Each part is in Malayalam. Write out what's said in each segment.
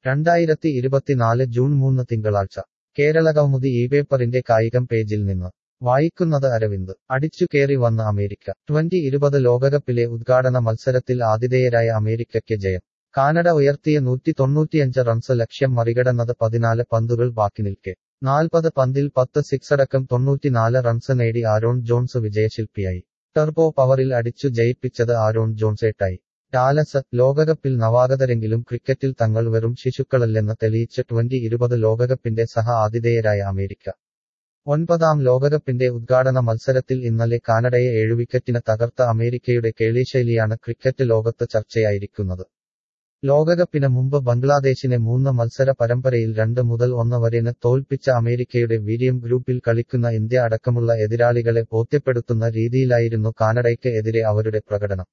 രണ്ടായിരത്തി ഇരുപത്തിനാല് ജൂൺ മൂന്ന് തിങ്കളാഴ്ച കേരള കൗമുദി ഈ പേപ്പറിന്റെ കായികം പേജിൽ നിന്ന് വായിക്കുന്നത് അരവിന്ദ് അടിച്ചുകേറി വന്ന അമേരിക്ക ട്വന്റി ഇരുപത് ലോകകപ്പിലെ ഉദ്ഘാടന മത്സരത്തിൽ ആതിഥേയരായ അമേരിക്കയ്ക്ക് ജയം കാനഡ ഉയർത്തിയ നൂറ്റി തൊണ്ണൂറ്റിയഞ്ച് റൺസ് ലക്ഷ്യം മറികടന്നത് പതിനാല് പന്തുകൾ ബാക്കി നിൽക്കെ നാൽപ്പത് പന്തിൽ പത്ത് സിക്സടക്കം തൊണ്ണൂറ്റിനാല് റൺസ് നേടി ആരോൺ ജോൺസ് വിജയശില്പിയായി ടർബോ പവറിൽ അടിച്ചു ജയിപ്പിച്ചത് ആരോൺ ജോൺസേട്ടായി ഡാലസ് ലോകകപ്പിൽ നവാഗതരെങ്കിലും ക്രിക്കറ്റിൽ തങ്ങൾ വെറും ശിശുക്കളല്ലെന്ന് തെളിയിച്ച ട്വന്റി ഇരുപത് ലോകകപ്പിന്റെ സഹ ആതിഥേയരായ അമേരിക്ക ഒൻപതാം ലോകകപ്പിന്റെ ഉദ്ഘാടന മത്സരത്തിൽ ഇന്നലെ കാനഡയെ ഏഴു വിക്കറ്റിന് തകർത്ത അമേരിക്കയുടെ കേളിശൈലിയാണ് ക്രിക്കറ്റ് ലോകത്ത് ചർച്ചയായിരിക്കുന്നത് ലോകകപ്പിന് മുമ്പ് ബംഗ്ലാദേശിനെ മൂന്ന് മത്സര പരമ്പരയിൽ രണ്ട് മുതൽ ഒന്ന് വരെന് തോൽപ്പിച്ച അമേരിക്കയുടെ വീര്യം ഗ്രൂപ്പിൽ കളിക്കുന്ന ഇന്ത്യ അടക്കമുള്ള എതിരാളികളെ ബോധ്യപ്പെടുത്തുന്ന രീതിയിലായിരുന്നു കാനഡയ്ക്ക് എതിരെ അവരുടെ പ്രകടനം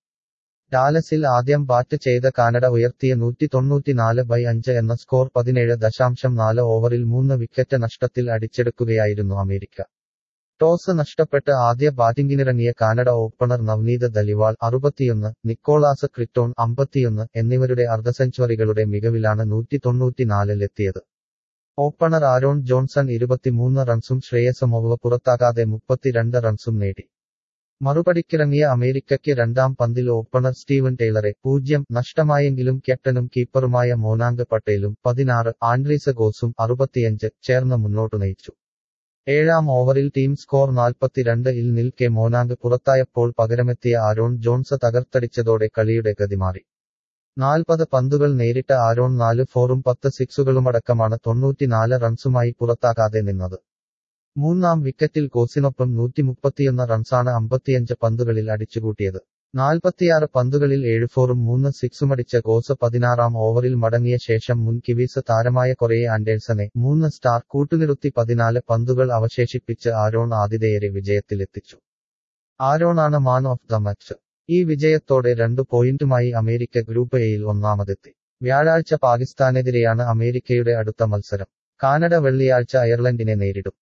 ഡാലസിൽ ആദ്യം ബാറ്റ് ചെയ്ത കാനഡ ഉയർത്തിയ നൂറ്റി തൊണ്ണൂറ്റിനാല് ബൈ അഞ്ച് എന്ന സ്കോർ പതിനേഴ് ദശാംശം നാല് ഓവറിൽ മൂന്ന് വിക്കറ്റ് നഷ്ടത്തിൽ അടിച്ചെടുക്കുകയായിരുന്നു അമേരിക്ക ടോസ് നഷ്ടപ്പെട്ട് ആദ്യ ബാറ്റിംഗിനിറങ്ങിയ കാനഡ ഓപ്പണർ നവനീത് ദലിവാൾ അറുപത്തിയൊന്ന് നിക്കോളാസ് ക്രിറ്റോൺ അമ്പത്തിയൊന്ന് എന്നിവരുടെ അർദ്ധസെഞ്ചുറികളുടെ മികവിലാണ് നൂറ്റി തൊണ്ണൂറ്റിനാലിലെത്തിയത് ഓപ്പണർ ആരോൺ ജോൺസൺ ഇരുപത്തിമൂന്ന് റൺസും ശ്രേയസ് മൊവ പുറത്താകാതെ മുപ്പത്തിരണ്ട് റൺസും നേടി മറുപടിക്കിറങ്ങിയ അമേരിക്കയ്ക്ക് രണ്ടാം പന്തിൽ ഓപ്പണർ സ്റ്റീവൻ ടൈലറെ പൂജ്യം നഷ്ടമായെങ്കിലും ക്യാപ്റ്റനും കീപ്പറുമായ മോനാങ്ക് പട്ടേലും പതിനാറ് ആൻഡ്രീസ് ഗോസും അറുപത്തിയഞ്ച് ചേർന്ന് മുന്നോട്ടു നയിച്ചു ഏഴാം ഓവറിൽ ടീം സ്കോർ നാൽപ്പത്തിരണ്ട് ഇൽ നിൽക്കെ മോനാങ്ക് പുറത്തായപ്പോൾ പകരമെത്തിയ ആരോൺ ജോൺസ് തകർത്തടിച്ചതോടെ കളിയുടെ ഗതി മാറി നാൽപ്പത് പന്തുകൾ നേരിട്ട ആരോൺ നാല് ഫോറും പത്ത് സിക്സുകളുമടക്കമാണ് തൊണ്ണൂറ്റിനാല് റൺസുമായി പുറത്താകാതെ നിന്നത് മൂന്നാം വിക്കറ്റിൽ കോസിനൊപ്പം നൂറ്റി മുപ്പത്തിയൊന്ന് റൺസാണ് അമ്പത്തിയഞ്ച് പന്തുകളിൽ അടിച്ചുകൂട്ടിയത് നാൽപ്പത്തിയാറ് പന്തുകളിൽ ഏഴ് ഫോറും മൂന്ന് സിക്സുമടിച്ച കോസ് പതിനാറാം ഓവറിൽ മടങ്ങിയ ശേഷം മുൻ കിവീസ് താരമായ കൊറയെ ആൻഡേഴ്സനെ മൂന്ന് സ്റ്റാർ കൂട്ടുനിറുത്തി പതിനാല് പന്തുകൾ അവശേഷിപ്പിച്ച് ആരോൺ ആതിഥേയരെ വിജയത്തിലെത്തിച്ചു ആരോണാണ് മാൻ ഓഫ് ദ മാച്ച് ഈ വിജയത്തോടെ രണ്ടു പോയിന്റുമായി അമേരിക്ക ഗ്രൂപ്പ് എയിൽ ഒന്നാമതെത്തി വ്യാഴാഴ്ച പാകിസ്ഥാനെതിരെയാണ് അമേരിക്കയുടെ അടുത്ത മത്സരം കാനഡ വെള്ളിയാഴ്ച അയർലൻഡിനെ നേരിടും